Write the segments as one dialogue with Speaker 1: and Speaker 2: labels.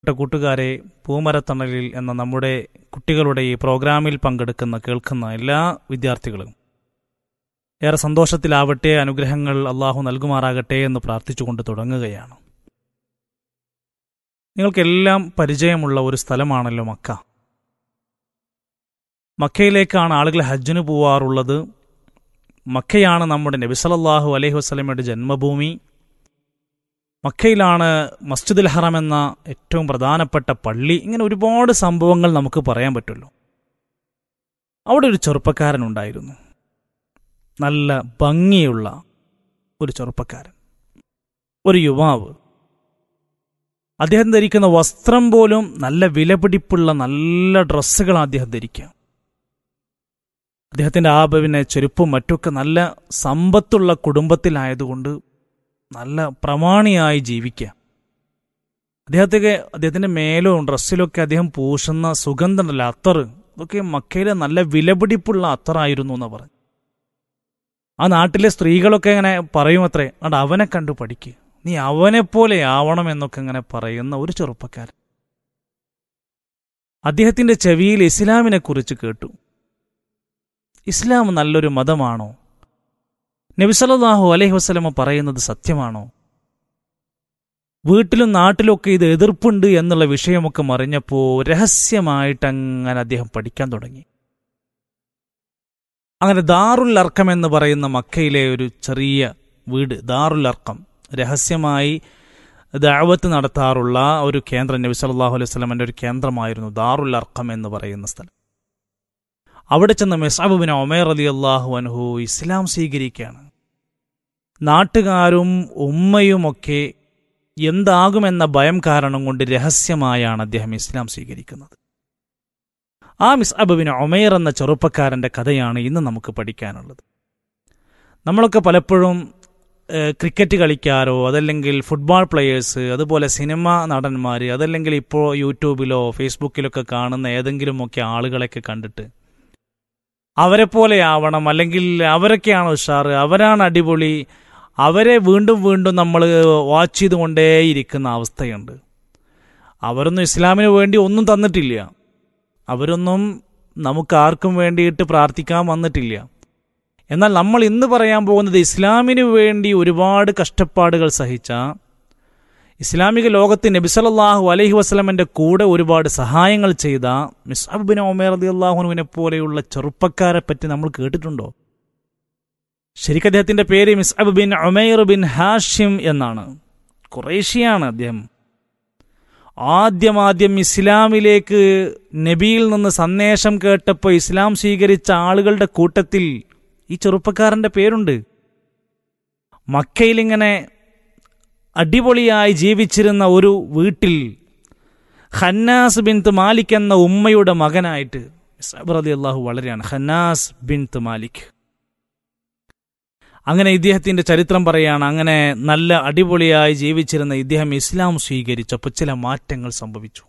Speaker 1: പ്രിയപ്പെട്ട കൂട്ടുകാരെ പൂമരത്തണലിൽ എന്ന നമ്മുടെ കുട്ടികളുടെ ഈ പ്രോഗ്രാമിൽ പങ്കെടുക്കുന്ന കേൾക്കുന്ന എല്ലാ വിദ്യാർത്ഥികളും ഏറെ സന്തോഷത്തിലാവട്ടെ അനുഗ്രഹങ്ങൾ അള്ളാഹു നൽകുമാറാകട്ടെ എന്ന് പ്രാർത്ഥിച്ചുകൊണ്ട് തുടങ്ങുകയാണ് നിങ്ങൾക്കെല്ലാം പരിചയമുള്ള ഒരു സ്ഥലമാണല്ലോ മക്ക മക്കയിലേക്കാണ് ആളുകൾ ഹജ്ജിന് പോവാറുള്ളത് മക്കയാണ് നമ്മുടെ നബിസലല്ലാഹു അലൈഹി വസ്ലമയുടെ ജന്മഭൂമി മക്കയിലാണ് മസ്ജിദുൽ ഹറം എന്ന ഏറ്റവും പ്രധാനപ്പെട്ട പള്ളി ഇങ്ങനെ ഒരുപാട് സംഭവങ്ങൾ നമുക്ക് പറയാൻ പറ്റുമല്ലോ അവിടെ ഒരു ചെറുപ്പക്കാരനുണ്ടായിരുന്നു നല്ല ഭംഗിയുള്ള ഒരു ചെറുപ്പക്കാരൻ ഒരു യുവാവ് അദ്ദേഹം ധരിക്കുന്ന വസ്ത്രം പോലും നല്ല വിലപിടിപ്പുള്ള നല്ല ഡ്രസ്സുകളാണ് അദ്ദേഹം ധരിക്കുക അദ്ദേഹത്തിന്റെ ആ പിന്നെ ചെരുപ്പും മറ്റൊക്കെ നല്ല സമ്പത്തുള്ള കുടുംബത്തിലായതുകൊണ്ട് നല്ല പ്രമാണിയായി ജീവിക്കുക അദ്ദേഹത്തെ അദ്ദേഹത്തിന്റെ മേലും ഡ്രസ്സിലൊക്കെ അദ്ദേഹം പൂശുന്ന സുഗന്ധമുണ്ടല്ലോ അത്തർ ഇതൊക്കെ മക്കയിലെ നല്ല വിലപിടിപ്പുള്ള അത്തറായിരുന്നു എന്ന് പറഞ്ഞു ആ നാട്ടിലെ സ്ത്രീകളൊക്കെ ഇങ്ങനെ പറയും അത്രേ അതുകൊണ്ട് അവനെ കണ്ടു പഠിക്കുക നീ അവനെപ്പോലെ ആവണം എന്നൊക്കെ ഇങ്ങനെ പറയുന്ന ഒരു ചെറുപ്പക്കാരൻ അദ്ദേഹത്തിന്റെ ചെവിയിൽ ഇസ്ലാമിനെ കുറിച്ച് കേട്ടു ഇസ്ലാം നല്ലൊരു മതമാണോ നബിസലാഹു അലൈഹി വസ്ലമ പറയുന്നത് സത്യമാണോ വീട്ടിലും നാട്ടിലൊക്കെ ഇത് എതിർപ്പുണ്ട് എന്നുള്ള വിഷയമൊക്കെ മറിഞ്ഞപ്പോൾ രഹസ്യമായിട്ട് അങ്ങനെ അദ്ദേഹം പഠിക്കാൻ തുടങ്ങി അങ്ങനെ ദാറുൽ അർക്കം എന്ന് പറയുന്ന മക്കയിലെ ഒരു ചെറിയ വീട് ദാറുൽ അർക്കം രഹസ്യമായി ദാവത്ത് നടത്താറുള്ള ഒരു കേന്ദ്രം നബി സല്ലാഹു അലൈഹി സ്വലമിൻ്റെ ഒരു കേന്ദ്രമായിരുന്നു ദാറുൽ അർക്കം എന്ന് പറയുന്ന സ്ഥലം അവിടെ ചെന്ന മെസാബുബിൻ ഒമേർ അലി അള്ളാഹു അൻഹു ഇസ്ലാം സ്വീകരിക്കുകയാണ് നാട്ടുകാരും ഉമ്മയുമൊക്കെ എന്താകുമെന്ന ഭയം കാരണം കൊണ്ട് രഹസ്യമായാണ് അദ്ദേഹം ഇസ്ലാം സ്വീകരിക്കുന്നത് ആ മിസ് അബുബിന് ഒമേർ എന്ന ചെറുപ്പക്കാരൻ്റെ കഥയാണ് ഇന്ന് നമുക്ക് പഠിക്കാനുള്ളത് നമ്മളൊക്കെ പലപ്പോഴും ക്രിക്കറ്റ് കളിക്കാരോ അതല്ലെങ്കിൽ ഫുട്ബോൾ പ്ലെയേഴ്സ് അതുപോലെ സിനിമ നടന്മാർ അതല്ലെങ്കിൽ ഇപ്പോൾ യൂട്യൂബിലോ ഫേസ്ബുക്കിലൊക്കെ കാണുന്ന ഏതെങ്കിലുമൊക്കെ ആളുകളെയൊക്കെ കണ്ടിട്ട് അവരെ പോലെ ആവണം അല്ലെങ്കിൽ അവരൊക്കെയാണ് ഉഷാറ് അവരാണ് അടിപൊളി അവരെ വീണ്ടും വീണ്ടും നമ്മൾ വാച്ച് ചെയ്തുകൊണ്ടേയിരിക്കുന്ന അവസ്ഥയുണ്ട് അവരൊന്നും ഇസ്ലാമിന് വേണ്ടി ഒന്നും തന്നിട്ടില്ല അവരൊന്നും നമുക്ക് ആർക്കും വേണ്ടിയിട്ട് പ്രാർത്ഥിക്കാൻ വന്നിട്ടില്ല എന്നാൽ നമ്മൾ ഇന്ന് പറയാൻ പോകുന്നത് ഇസ്ലാമിന് വേണ്ടി ഒരുപാട് കഷ്ടപ്പാടുകൾ സഹിച്ച ഇസ്ലാമിക ലോകത്ത് നബിസലല്ലാഹു അലഹി വസ്ലമന്റെ കൂടെ ഒരുപാട് സഹായങ്ങൾ ചെയ്ത മിസ്അബ് ബിൻ ഒമേർ അലി അള്ളാഹുനുവിനെ പോലെയുള്ള ചെറുപ്പക്കാരെ പറ്റി നമ്മൾ കേട്ടിട്ടുണ്ടോ ശരിക്കും അദ്ദേഹത്തിന്റെ പേര് Musab bin Omer bin Hashim എന്നാണ് കുറേശ്യാണ് അദ്ദേഹം ആദ്യമാദ്യം ഇസ്ലാമിലേക്ക് നബിയിൽ നിന്ന് സന്ദേശം കേട്ടപ്പോൾ ഇസ്ലാം സ്വീകരിച്ച ആളുകളുടെ കൂട്ടത്തിൽ ഈ ചെറുപ്പക്കാരന്റെ പേരുണ്ട് മക്കയിലിങ്ങനെ അടിപൊളിയായി ജീവിച്ചിരുന്ന ഒരു വീട്ടിൽ ഖന്നാസ് ബിൻത്ത് മാലിക് എന്ന ഉമ്മയുടെ മകനായിട്ട് റതി അള്ളാഹു വളരെയാണ് ഖന്നാസ് ബിൻത്ത് മാലിക് അങ്ങനെ ഇദ്ദേഹത്തിന്റെ ചരിത്രം പറയാണ് അങ്ങനെ നല്ല അടിപൊളിയായി ജീവിച്ചിരുന്ന ഇദ്ദേഹം ഇസ്ലാം സ്വീകരിച്ചപ്പോൾ ചില മാറ്റങ്ങൾ സംഭവിച്ചു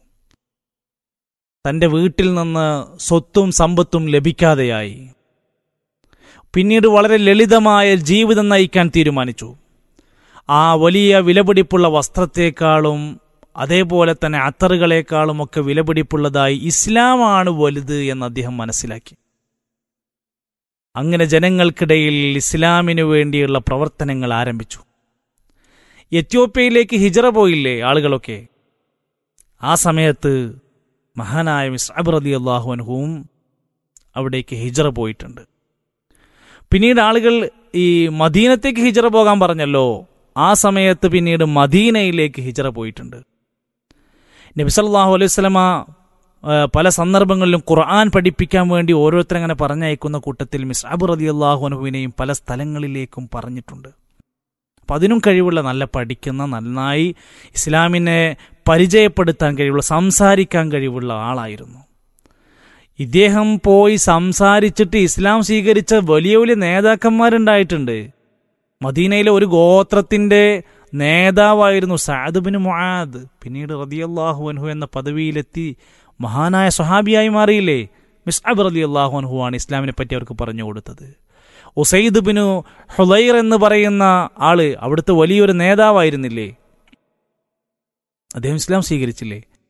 Speaker 1: തന്റെ വീട്ടിൽ നിന്ന് സ്വത്തും സമ്പത്തും ലഭിക്കാതെയായി പിന്നീട് വളരെ ലളിതമായ ജീവിതം നയിക്കാൻ തീരുമാനിച്ചു ആ വലിയ വിലപിടിപ്പുള്ള വസ്ത്രത്തെക്കാളും അതേപോലെ തന്നെ അത്തറുകളെക്കാളും ഒക്കെ വിലപിടിപ്പുള്ളതായി ഇസ്ലാമാണ് വലുത് എന്ന് അദ്ദേഹം മനസ്സിലാക്കി അങ്ങനെ ജനങ്ങൾക്കിടയിൽ ഇസ്ലാമിനു വേണ്ടിയുള്ള പ്രവർത്തനങ്ങൾ ആരംഭിച്ചു എത്യോപ്യയിലേക്ക് ഹിജറ പോയില്ലേ ആളുകളൊക്കെ ആ സമയത്ത് മഹാനായ മിസ്അബ് റതി അള്ളാഹുൻഹുവും അവിടേക്ക് ഹിജറ പോയിട്ടുണ്ട് പിന്നീട് ആളുകൾ ഈ മദീനത്തേക്ക് ഹിജറ പോകാൻ പറഞ്ഞല്ലോ ആ സമയത്ത് പിന്നീട് മദീനയിലേക്ക് ഹിജറ പോയിട്ടുണ്ട് നബിസല്ലാഹു അലൈഹി സ്വലമ പല സന്ദർഭങ്ങളിലും ഖുർആൻ പഠിപ്പിക്കാൻ വേണ്ടി ഓരോരുത്തരങ്ങനെ പറഞ്ഞയക്കുന്ന കൂട്ടത്തിൽ മിസ്അബ് റതി അള്ളാഹുനുവിനെയും പല സ്ഥലങ്ങളിലേക്കും പറഞ്ഞിട്ടുണ്ട് അപ്പം അതിനും കഴിവുള്ള നല്ല പഠിക്കുന്ന നന്നായി ഇസ്ലാമിനെ പരിചയപ്പെടുത്താൻ കഴിവുള്ള സംസാരിക്കാൻ കഴിവുള്ള ആളായിരുന്നു ഇദ്ദേഹം പോയി സംസാരിച്ചിട്ട് ഇസ്ലാം സ്വീകരിച്ച വലിയ വലിയ നേതാക്കന്മാരുണ്ടായിട്ടുണ്ട് മദീനയിലെ ഒരു ഗോത്രത്തിന്റെ നേതാവായിരുന്നു സാദുബിന് മുആദ് പിന്നീട് റതിയല്ലാഹു അൻഹു എന്ന പദവിയിലെത്തി മഹാനായ സ്വഹാബിയായി മാറിയില്ലേ മിസ്അബ് റലി അള്ളാഹു അൻഹു ആണ് ഇസ്ലാമിനെ പറ്റി അവർക്ക് പറഞ്ഞു കൊടുത്തത് ഉസൈദ് ബിനു ഹുലൈർ എന്ന് പറയുന്ന ആള് അവിടുത്തെ വലിയൊരു നേതാവായിരുന്നില്ലേ അദ്ദേഹം ഇസ്ലാം സ്വീകരിച്ചില്ലേ